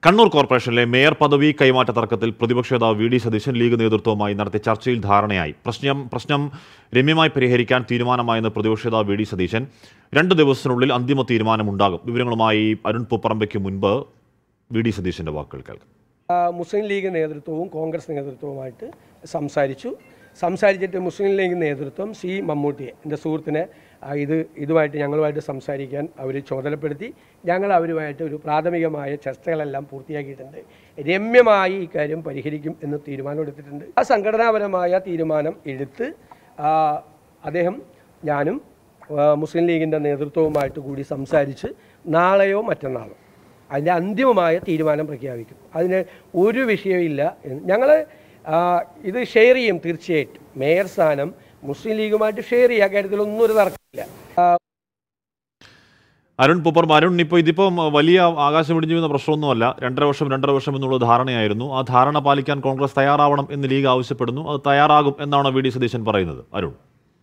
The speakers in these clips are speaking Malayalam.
കണ്ണൂർ കോർപ്പറേഷനിലെ മേയർ പദവി കൈമാറ്റ തർക്കത്തിൽ പ്രതിപക്ഷ നേതാവ് വി ഡി സതീശൻ ലീഗ് നേതൃത്വവുമായി നടത്തിയ ചർച്ചയിൽ ധാരണയായി പ്രശ്നം പ്രശ്നം രമ്യമായി പരിഹരിക്കാൻ തീരുമാനമായെന്ന് പ്രതിപക്ഷ നേതാവ് വി ഡി സതീശൻ രണ്ട് ദിവസത്തിനുള്ളിൽ അന്തിമ തീരുമാനമുണ്ടാകും വിവരങ്ങളുമായി അരുൺ പൂപ്പറമ്പയ്ക്ക് മുൻപ് വി ഡി സതീശന്റെ വാക്കുകൾ കേൾക്കാം ആ, മുസ്ലിം ലീഗ് നേതൃത്വവും കോൺഗ്രസ് നേതൃത്വവുമായിട്ട് സംസാരിച്ചു സംസാരിച്ചിട്ട് മുസ്ലിം ലീഗ് നേതൃത്വം സി മമ്മൂട്ടിയെ എൻ്റെ സുഹൃത്തിനെ ആ, ഇത് ഇതുമായിട്ട് ഞങ്ങളുമായിട്ട് സംസാരിക്കാൻ അവർ ചുമതലപ്പെടുത്തി ഞങ്ങൾ അവരുമായിട്ട് ഒരു പ്രാഥമികമായ ചർച്ചകളെല്ലാം പൂർത്തിയാക്കിയിട്ടുണ്ട് രമ്യമായി ഈ കാര്യം പരിഹരിക്കും എന്ന് തീരുമാനമെടുത്തിട്ടുണ്ട് ആ സംഘടനാപരമായ തീരുമാനം എടുത്ത് ആ, അദ്ദേഹം ഞാനും ആ, മുസ്ലിം ലീഗിൻ്റെ നേതൃത്വവുമായിട്ട് കൂടി സംസാരിച്ച് നാളെയോ മറ്റന്നാളോ അതിൻ്റെ അന്തിമമായ തീരുമാനം പ്രഖ്യാപിക്കും അതിന് ഒരു വിഷയമില്ല ഞങ്ങൾ ഇത് ഷെയർ ചെയ്യും തീർച്ചയായിട്ടും മേയർ സ്ഥാനം മുസ്ലിം ലീഗുമായിട്ട് ഷെയർ ചെയ്യുക കാര്യത്തിൽ ഒന്നും ഒരു തർക്കമില്ല ആ, അരുൺ പൂപ്പറമ്പ് അരുൺ ഇപ്പോൾ ഇതിപ്പം വലിയ ആകാശം ഇടിഞ്ഞു വീഴുന്ന പ്രശ്നമൊന്നുമല്ല രണ്ടര വർഷം രണ്ടര വർഷം എന്നുള്ള ധാരണയായിരുന്നു ആ ധാരണ പാലിക്കാൻ കോൺഗ്രസ് തയ്യാറാവണം എന്ന് ലീഗ് ആവശ്യപ്പെടുന്നു അത് തയ്യാറാകും എന്നാണ് വി ഡി സതീശൻ പറയുന്നത് അരുൺ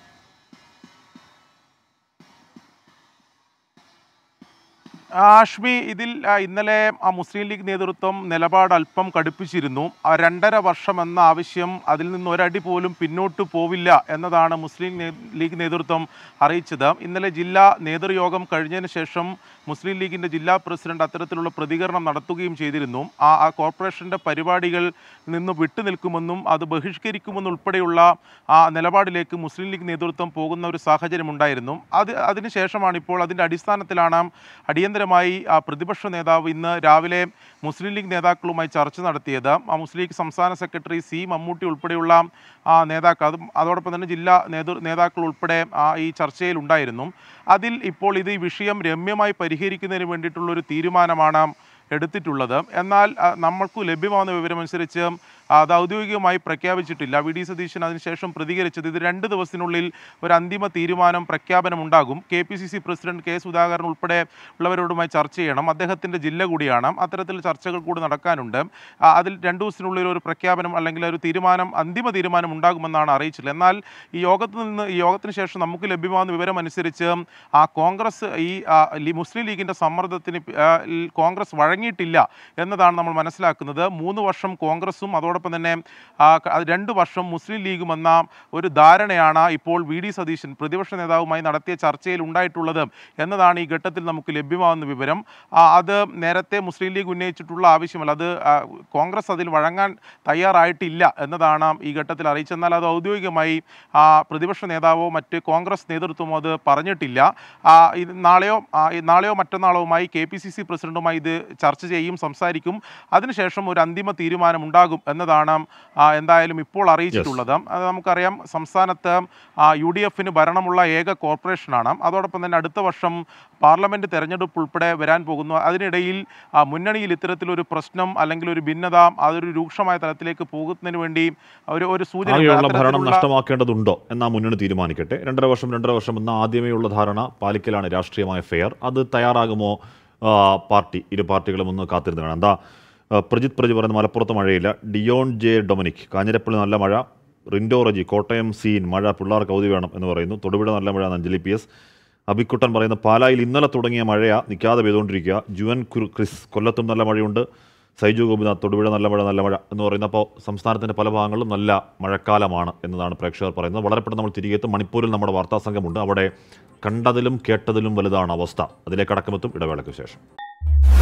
ആഷ്മി ഇതിൽ ആ, ഇന്നലെ ആ മുസ്ലിം ലീഗ് നേതൃത്വം നിലപാട് അല്പം കടുപ്പിച്ചിരുന്നു ആ രണ്ടര വർഷം എന്ന ആവശ്യം അതിൽ നിന്ന് ഒരടി പോലും പിന്നോട്ട് പോവില്ല എന്നതാണ് മുസ്ലിം നേ- ലീഗ് നേതൃത്വം അറിയിച്ചത് ഇന്നലെ ജില്ലാ നേതൃയോഗം കഴിഞ്ഞതിന് ശേഷം മുസ്ലിം ലീഗിൻ്റെ ജില്ലാ പ്രസിഡന്റ് അത്തരത്തിലുള്ള പ്രതികരണം നടത്തുകയും ചെയ്തിരുന്നു ആ ആ കോർപ്പറേഷൻ്റെ പരിപാടികൾ നിന്ന് വിട്ടുനിൽക്കുമെന്നും അത് ബഹിഷ്കരിക്കുമെന്നുൾപ്പെടെയുള്ള ആ നിലപാടിലേക്ക് മുസ്ലിം ലീഗ് നേതൃത്വം പോകുന്ന ഒരു സാഹചര്യം ഉണ്ടായിരുന്നു അത് അതിനുശേഷമാണ് ഇപ്പോൾ അതിൻ്റെ അടിസ്ഥാനത്തിലാണ് അടിയന്തരമായി ആ പ്രതിപക്ഷ നേതാവ് ഇന്ന് രാവിലെ മുസ്ലിം ലീഗ് നേതാക്കളുമായി ചർച്ച നടത്തിയത് ആ മുസ്ലിം ലീഗ് സംസ്ഥാന സെക്രട്ടറി സി മമ്മൂട്ടി ഉൾപ്പെടെയുള്ള ആ നേതാക്കൾ അതും അതോടൊപ്പം തന്നെ ജില്ലാ നേതൃ നേതാക്കൾ ഉൾപ്പെടെ ആ ഈ ചർച്ചയിൽ ഉണ്ടായിരുന്നു അതിൽ ഇപ്പോൾ ഇത് ഈ വിഷയം രമ്യമായി പരിഹരിക്കുന്നതിന് വേണ്ടിയിട്ടുള്ള ഒരു തീരുമാനമാണ് എടുത്തിട്ടുള്ളത് എന്നാൽ ആ, നമ്മൾക്ക് ലഭ്യമാകുന്ന വിവരമനുസരിച്ച് അത് ഔദ്യോഗികമായി പ്രഖ്യാപിച്ചിട്ടില്ല വി ഡി സതീശൻ അതിനുശേഷം പ്രതികരിച്ചത് ഇത് രണ്ട് ദിവസത്തിനുള്ളിൽ ഒരു അന്തിമ തീരുമാനം പ്രഖ്യാപനമുണ്ടാകും K P C C president K Sudhakaran ഉൾപ്പെടെ ഉള്ളവരോടുമായി ചർച്ച ചെയ്യണം അദ്ദേഹത്തിൻ്റെ ജില്ല കൂടിയാണ് അത്തരത്തിൽ ചർച്ചകൾ കൂടി നടക്കാനുണ്ട് ആ, അതിൽ രണ്ട് ദിവസത്തിനുള്ളിൽ ഒരു പ്രഖ്യാപനം അല്ലെങ്കിൽ ഒരു തീരുമാനം അന്തിമ തീരുമാനം ഉണ്ടാകുമെന്നാണ് അറിയിച്ചിട്ടുള്ളത് എന്നാൽ ഈ യോഗത്തിൽ നിന്ന് ഈ യോഗത്തിന് ശേഷം നമുക്ക് ലഭ്യമാകുന്ന വിവരം അനുസരിച്ച് ആ കോൺഗ്രസ് ഈ ആ, ലി- മുസ്ലിം ലീഗിൻ്റെ സമ്മർദ്ദത്തിന് പി- ആ, ഈ കോൺഗ്രസ് വഴങ്ങിയിട്ടില്ല എന്നതാണ് നമ്മൾ മനസ്സിലാക്കുന്നത് മൂന്ന് വർഷം കോൺഗ്രസും അതോടൊപ്പം തന്നെ ആ, ക- അത് രണ്ട് വർഷം മുസ്ലിം ലീഗും എന്ന ഒരു ധാരണയാണ് ഇപ്പോൾ വി ഡി സതീശൻ പ്രതിപക്ഷ നേതാവുമായി നടത്തിയ ചർച്ചയിൽ ഉണ്ടായിട്ടുള്ളത് എന്നതാണ് ഈ ഘട്ടത്തിൽ നമുക്ക് ലഭ്യമാകുന്ന വിവരം ആ, അത് നേരത്തെ മുസ്ലിം ലീഗ് ഉന്നയിച്ചിട്ടുള്ള ആവശ്യമല്ല അത് ആ, കോൺഗ്രസ് അതിൽ വഴങ്ങാൻ തയ്യാറായിട്ടില്ല എന്നതാണ് ഈ ഘട്ടത്തിൽ അറിയിച്ചത് എന്നാൽ അത് ഔദ്യോഗികമായി ആ, പ്രതിപക്ഷ നേതാവോ മറ്റ് കോൺഗ്രസ് നേതൃത്വമോ അത് പറഞ്ഞിട്ടില്ല ആ, ഇത് നാളെയോ ആ, ഈ നാളെയോ മറ്റന്നാളോമായി കെ പി സി സി പ്രസിഡന്റുമായി ഇത് ചർച്ച ചെയ്യും സംസാരിക്കും അതിനുശേഷം ഒരു അന്തിമ തീരുമാനം ഉണ്ടാകും എന്നതാണ് ആ, എന്തായാലും ഇപ്പോൾ അറിയിച്ചിട്ടുള്ളത് അത് നമുക്കറിയാം സംസ്ഥാനത്ത് യു ഡി എഫിന് ഭരണമുള്ള ഏക കോർപ്പറേഷനാണ് അതോടൊപ്പം തന്നെ അടുത്ത വർഷം പാർലമെന്റ് തെരഞ്ഞെടുപ്പ് ഉൾപ്പെടെ വരാൻ പോകുന്നു അതിനിടയിൽ ആ, മുന്നണിയിൽ ഇത്തരത്തിലൊരു പ്രശ്നം അല്ലെങ്കിൽ ഒരു ഭിന്നത അതൊരു രൂക്ഷമായ തലത്തിലേക്ക് പോകുന്നതിന് വേണ്ടി ഒരു ഒരു സൂചന ആകെയുള്ള ഭരണം അത്തരത്തിലുള്ള- നഷ്ടമാക്കേണ്ടതുണ്ടോ എന്നാ മുന്നണി തീരുമാനിക്കട്ടെ രണ്ടര വർഷം രണ്ടര വർഷം എന്ന ആദ്യമേ ഉള്ള ധാരണ പാലിക്കലാണ് രാഷ്ട്രീയമായ ഫെയർ അത് തയ്യാറാകുമോ ആ, പാർട്ടി ഇരു പാർട്ടികളും ഒന്ന് കാത്തിരുന്ന് കാണാം എന്താ ആ, പ്രജിത് പ്രജി പറയുന്ന മലപ്പുറത്ത് മഴയില്ല ഡിയോൺ ജെ ഡൊമിനിക് കാഞ്ഞിരപ്പള്ളി നല്ല മഴ റിൻഡോ റജി കോട്ടയം സീൻ മഴ പിള്ളേർക്ക് അവധി വേണം എന്ന് പറയുന്നു തൊടുപുഴ നല്ല മഴ എന്ന് അഞ്ജലി പി എസ് അബിക്കുട്ടൻ പറയുന്ന പാലായിൽ ഇന്നലെ തുടങ്ങിയ മഴയാ നിൽക്കാതെ പെയ്തുകൊണ്ടിരിക്കുക ജുവൻ കുർ- ക്രിസ് കൊല്ലത്തും നല്ല മഴയുണ്ട് സൈജു ഗോപിനാഥ് തൊടുപുഴ നല്ല മഴ നല്ല മഴ എന്ന് പറയുന്ന അപ്പോൾ സംസ്ഥാനത്തിൻ്റെ പല ഭാഗങ്ങളിലും നല്ല മഴക്കാലമാണ് എന്നതാണ് പ്രേക്ഷകർ പറയുന്നത് വളരെ പെട്ടെന്ന് നമ്മൾ തിരികെ എത്തും മണിപ്പൂരിൽ നമ്മുടെ വാർത്താ സംഘമുണ്ട് അവിടെ കണ്ടതിലും കേട്ടതിലും വലുതാണ് അവസ്ഥ അതിലേക്ക് അടക്കമെത്തും ഇടവേളയ്ക്ക് ശേഷം